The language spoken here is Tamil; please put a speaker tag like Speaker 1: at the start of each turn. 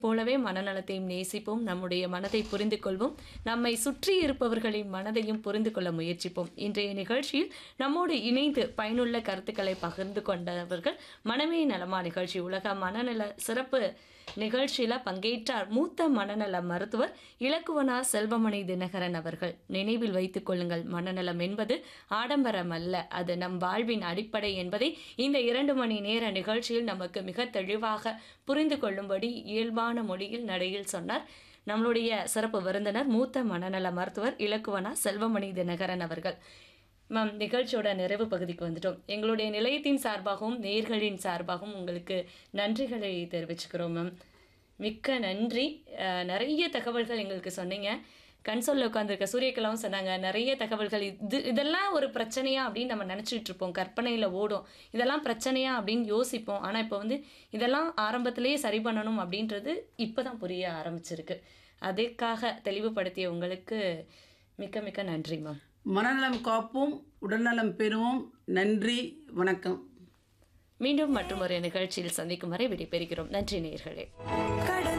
Speaker 1: போலவே மனநலத்தையும் நேசிப்போம் நம்முடைய மனதை புரிந்து கொள்வோம் நம்மை சுற்றி இருப்பவர்களின் மனதையும் புரிந்து கொள்ள முயற்சிப்போம் இன்றைய நிகழ்ச்சியில் நம்மோடு இணைந்து பயனுள்ள கருத்துக்களை பகிர்ந்து கொண்டவர்கள் மனமே நலமா நிகழ்ச்சி உலக மனநல சிறப்பு நிகழ்ச்சியில பங்கேற்றார் மூத்த மனநல மருத்துவர் இலக்குவனா செல்வமணி தினகரன் அவர்கள் நினைவில் வைத்துக் கொள்ளுங்கள் மனநலம் என்பது ஆடம்பரம் அல்ல அது நம் வாழ்வின் அடிப்படை என்பதை இந்த இரண்டு மணி நேர நிகழ்ச்சியில் நமக்கு மிக தெளிவாக புரிந்து கொள்ளும்படி இயல்பான மொழியில் நடையில் சொன்னார் நம்மளுடைய சிறப்பு விருந்தினர் மூத்த மனநல மருத்துவர் இலக்குவனா செல்வமணி தினகரன் அவர்கள் மேம் நிகழ்ச்சியோட நிறைவு பகுதிக்கு வந்துட்டோம் எங்களுடைய நிலையத்தின் சார்பாகவும் நேர்களின் சார்பாகவும் உங்களுக்கு நன்றிகளை தெரிவிச்சுக்கிறோம் மேம் மிக்க நன்றி அஹ், நிறைய தகவல்கள் எங்களுக்கு சொன்னீங்க கன்சோலில் உட்காந்துருக்க சூரியகலாவும் சொன்னாங்க நிறைய தகவல்கள் இது இதெல்லாம் ஒரு பிரச்சனையா அப்படின்னு நம்ம நினச்சிட்டு இருப்போம் கற்பனையில் ஓடும் இதெல்லாம் பிரச்சனையா அப்படின்னு யோசிப்போம் ஆனால் இப்போ வந்து இதெல்லாம் ஆரம்பத்திலேயே சரி பண்ணணும் அப்படின்றது இப்போ தான் புரிய ஆரம்பிச்சிருக்கு அதுக்காக தெளிவுபடுத்திய உங்களுக்கு மிக்க மிக்க நன்றி மேம்
Speaker 2: மனநலம் காப்போம் உடல்நலம் பெறுவோம் நன்றி வணக்கம்
Speaker 1: மீண்டும் மற்றும் ஒரு நிகழ்ச்சியில் சந்திக்கும் வரை விடைபெறுகிறோம் நன்றி நேயர்களே
Speaker 3: கடல்